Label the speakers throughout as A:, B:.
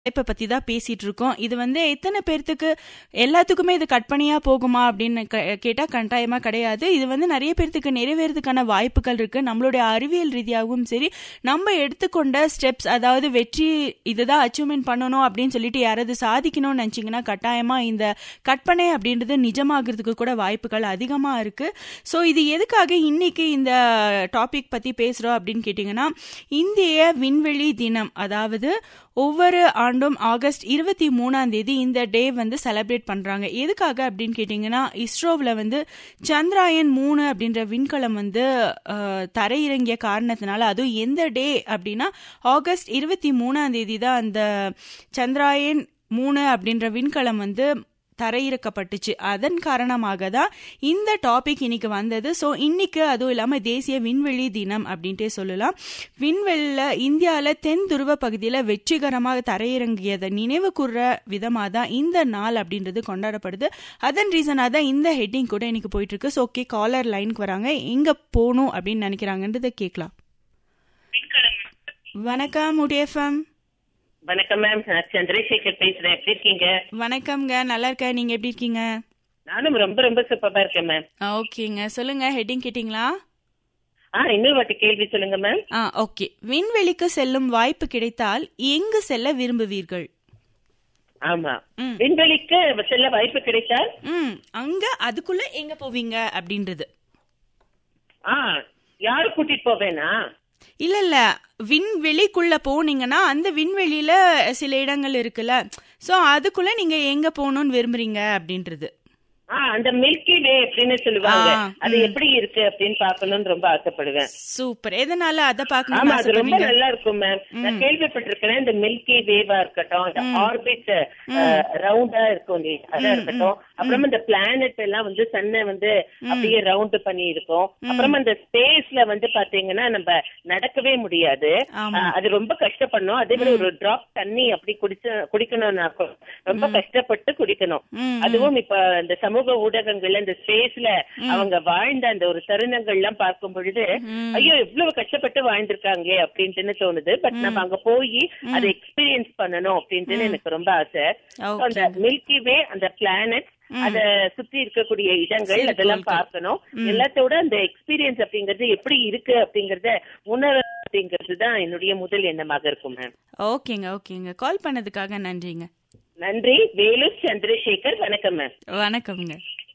A: இப்ப பத்தி தான் பேசிட்டு இருக்கோம் இது வந்து எத்தனை பேர்த்துக்கு எல்லாத்துக்குமே இது கற்பனையா போகுமா அப்படின்னு க- கேட்டா கட்டாயமா கிடையாது இது வந்து நிறைய பேர்த்துக்கு நிறைவேறதுக்கான வாய்ப்புகள் இருக்கு நம்மளுடைய அறிவியல் ரீதியாகவும் சரி நம்ம எடுத்துக்கொண்ட ஸ்டெப்ஸ் அதாவது வெற்றி இதுதான் அச்சீவ்மெண்ட் பண்ணணும் அப்படின்னு சொல்லிட்டு யாராவது சாதிக்கணும்னு நினைச்சீங்கன்னா கட்டாயமா இந்த கற்பனை அப்படின்றது நிஜமாகிறதுக்கு கூட வாய்ப்புகள் அதிகமா இருக்கு ஸோ இது எதுக்காக இன்னைக்கு இந்த டாபிக் பத்தி பேசுறோம் அப்படின்னு கேட்டிங்கன்னா இந்திய விண்வெளி தினம் அதாவது ஒவ்வொரு ஆண்டும் ஆகஸ்ட் இருபத்தி மூணாம் தேதி இந்த டே வந்து செலிப்ரேட் பண்றாங்க எதுக்காக அப்படின்னு கேட்டிங்கன்னா இஸ்ரோவில் வந்து சந்திராயன் மூணு அப்படின்ற விண்கலம் வந்து அஹ், தரையிறங்கிய காரணத்தினால அதுவும் எந்த டே அப்படின்னா ஆகஸ்ட் இருபத்தி மூணாம் தேதி தான் அந்த சந்திராயன் மூணு அப்படின்ற விண்கலம் வந்து தரையிறக்கப்பட்டுச்சு அதன் காரணமாக தான் இந்த டாபிக் இன்னைக்கு வந்தது ஸோ இன்னைக்கு அதுவும் இல்லாமல் தேசிய விண்வெளி தினம் அப்படின்ட்டே சொல்லலாம் விண்வெளியில் இந்தியாவில் தென் துருவ பகுதியில் வெற்றிகரமாக தரையிறங்கியதை நினைவு கூர்ற விதமாக தான் இந்த நாள் அப்படின்றது கொண்டாடப்படுது அதன் ரீசனாக தான் இந்த ஹெட்டிங் கூட இன்னைக்கு போயிட்டு இருக்கு ஸோ ஓகே காலர் லைனுக்கு வராங்க எங்கே போகணும் அப்படின்னு நினைக்கிறாங்கன்றதை கேட்கலாம் வணக்கம் உடிஎஃப்எம்
B: வணக்கம் மேம் நான் சந்திரசேகர் பேசுறேன் எப்படி இருக்கீங்க
A: வணக்கம்ங்க நல்லா இருக்கேன் நீங்க எப்படி இருக்கீங்க
B: நானும் ரொம்ப ரொம்ப சூப்பரா இருக்கேன் மேம்
A: ஆ, ஓகேங்க சொல்லுங்க ஹெட்டிங் கேட்டிங்களா
B: ஆ இன்னொரு வாட்டி கேள்வி சொல்லுங்க மேம்
A: ஆ ஓகே விண்வெளிக்கு செல்லும் வாய்ப்பு கிடைத்தால் எங்கு செல்ல விரும்புவீர்கள்
B: ஆமா
A: ம்.
B: விண்வெளிக்கு செல்ல வாய்ப்பு கிடைத்தால்
A: ம் அங்க அதுக்குள்ள எங்க போவீங்க அப்படின்றது
B: ஆ யாரு கூட்டிட்டு போவேனா
A: இல்ல இல்ல விண்வெளிக்குள்ள போனீங்கன்னா அந்த விண்வெளியில சில இடங்கள் இருக்குல்ல சோ அதுக்குள்ள நீங்க எங்க போகணும்னு விரும்புறீங்க அப்படின்றது
B: ஆ அந்த மில்கி வே அப்படின்னு சொல்லுவாங்க
A: ஆ,
B: அது எப்படி இருக்கு அப்படின்னு பார்க்கணும்னு ரொம்ப ஆசைப்படுவேன்
A: சூப்பர் எதனால அத
B: ஆமா
A: பாக்கணும்னு
B: அது ரொம்ப
A: ஆசைப்படுறீங்க
B: நல்லா இருக்கும் மேம் நான் கேள்விப்பட்டிருக்கிறேன் இந்த மில்கி வேவா இருக்கட்டும் இந்த ஆர்பிட் ரவுண்டா இருக்கும் இல்லையா அதா இருக்கட்டும் அப்புறமா இந்த பிளானட் எல்லாம் வந்து சன்னை வந்து அப்படியே ரவுண்ட் பண்ணி இருக்கும் அப்புறமா இந்த ஸ்பேஸ்ல வந்து பாத்தீங்கன்னா நம்ம நடக்கவே முடியாது
A: ஆமா.
B: அஹ், அது ரொம்ப கஷ்டப்படணும் அதே மாதிரி ஒரு டிராப் தண்ணி அப்படி குடிச்ச குடிக்கணும்னா கூட ரொம்ப கஷ்டப்பட்டு குடிக்கணும்
A: ம்,
B: அதுவும் இப்ப இந்த சமூக ஊடகங்கள்ல இந்த ஸ்பேஸ்ல அவங்க வாழ்ந்த அந்த ஒரு தருணங்கள் எல்லாம் பார்க்கும் பொழுது
A: ம்.
B: ஐயோ எவ்வளவு கஷ்டப்பட்டு வாழ்ந்திருக்காங்க அப்படின்ட்டுன்னு தோணுது பட் நம்ம அங்க போய் அதை எக்ஸ்பீரியன்ஸ் பண்ணணும் அப்படின்ட்டு எனக்கு ரொம்ப ஆசை So,
A: Okay.
B: அந்த மில்கி வே அந்த பிளானட் அத சுத்தி இருக்கக்கூடிய இடங்கள்
A: சிறு
B: அதெல்லாம்
A: கோள்கள்.
B: பார்க்கணும் எல்லாத்தோட அந்த எக்ஸ்பீரியன்ஸ் அப்படிங்கறது எப்படி இருக்கு அப்படிங்கறத உணர அப்படிங்கிறது தான் என்னுடைய முதல் எண்ணமாக இருக்கும் மேம்
A: ஓகேங்க ஓகேங்க கால் பண்ணதுக்காக நன்றிங்க
B: நன்றி வேலூர் சந்திரசேகர் வணக்கம் மேம்
A: வணக்கம்ங்க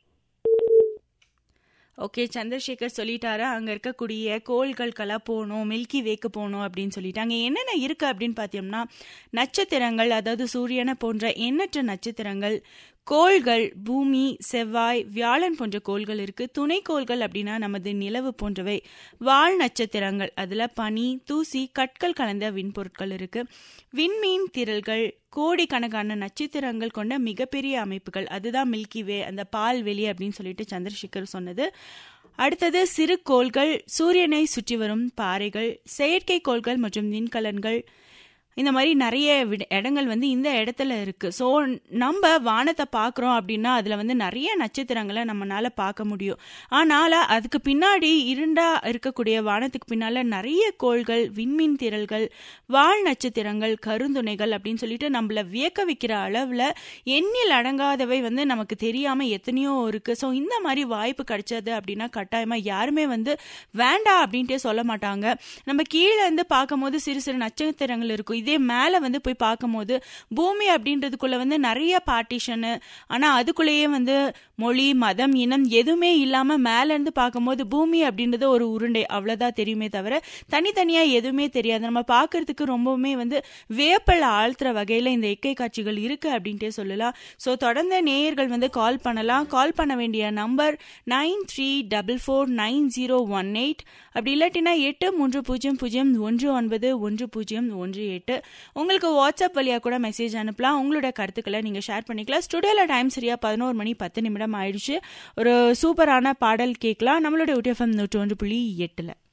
A: ஓகே சந்திரசேகர் சொல்லிட்டாரு அங்க இருக்கக்கூடிய கோள்களுக்கெல்லாம் போகணும் மில்கி வேக்கு போகணும் அப்படின்னு சொல்லிட்டு அங்க என்னென்ன இருக்கு அப்படின்னு பார்த்தோம்னா நட்சத்திரங்கள் அதாவது சூரியனை போன்ற எண்ணற்ற நட்சத்திரங்கள் கோள்கள் பூமி செவ்வாய் வியாழன் போன்ற கோள்கள் இருக்கு துணைக்கோள்கள் அப்படின்னா நமது நிலவு போன்றவை வால் நட்சத்திரங்கள் அதுல பனி தூசி கற்கள் கலந்த விண்பொருட்கள் இருக்கு விண்மீன் திரள்கள் கோடிக்கணக்கான நட்சத்திரங்கள் கொண்ட மிகப்பெரிய அமைப்புகள் அதுதான் மில்கி வே அந்த பால்வெளி அப்படின்னு சொல்லிட்டு சந்திரசேகர் சொன்னது அடுத்தது சிறு கோள்கள் சூரியனை சுற்றி வரும் பாறைகள் செயற்கை கோள்கள் மற்றும் விண்கலன்கள் இந்த மாதிரி நிறைய விட- இடங்கள் வந்து இந்த இடத்துல இருக்கு ஸோ நம்ம வானத்தை பார்க்குறோம் அப்படின்னா அதில் வந்து நிறைய நட்சத்திரங்களை நம்மளால பார்க்க முடியும் ஆனால் அதுக்கு பின்னாடி இருண்டா இருக்கக்கூடிய வானத்துக்கு பின்னால நிறைய கோள்கள் விண்மீன் திரள்கள் வால் நட்சத்திரங்கள் கருந்துணைகள் அப்படின்னு சொல்லிட்டு நம்மள வியக்க வைக்கிற அளவில் எண்ணில் அடங்காதவை வந்து நமக்கு தெரியாம எத்தனையோ இருக்கு ஸோ இந்த மாதிரி வாய்ப்பு கிடைச்சது அப்படின்னா கட்டாயமா யாருமே வந்து வேண்டாம் அப்படின்ட்டே சொல்ல மாட்டாங்க நம்ம கீழே இருந்து பார்க்கும்போது சிறு சிறு நட்சத்திரங்கள் இருக்கும் இதே மேலே வந்து போய் பார்க்கும்போது பூமி அப்படின்றதுக்குள்ள வந்து நிறைய பார்ட்டிஷனு ஆனா அதுக்குள்ளேயே வந்து மொழி மதம் இனம் எதுவுமே இல்லாம மேல இருந்து பார்க்கும்போது பூமி அப்படின்றது ஒரு உருண்டை அவ்வளவுதான் தெரியுமே தவிர தனித்தனியா எதுவுமே தெரியாது நம்ம பார்க்கிறதுக்கு ரொம்பவுமே வந்து வேப்பல் ஆழ்த்துற வகையில இந்த இயற்கை காட்சிகள் இருக்கு அப்படின்ட்டே சொல்லலாம் ஸோ தொடர்ந்து நேயர்கள் வந்து கால் பண்ணலாம் கால் பண்ண வேண்டிய number nine three double four nine zero one eight அப்படி இல்லாட்டினா எட்டு மூன்று பூஜ்ஜியம் பூஜ்ஜியம் ஒன்று ஒன்பது ஒன்று பூஜ்ஜியம் ஒன்று எட்டு உங்களுக்கு வாட்ஸ்அப் வழியாக கூட மெசேஜ் அனுப்பலாம் உங்களோட கருத்துக்களை நீங்கள் ஷேர் பண்ணிக்கலாம் ஸ்டுடியோவில் டைம் சரியா பதினோரு மணி பத்து நிமிடம் ஆயிடுச்சு ஒரு சூப்பரான பாடல் கேட்கலாம் நம்மளோட யூடிஎஃப்எம் நூற்றி ஒன்று புள்ளி எட்டில்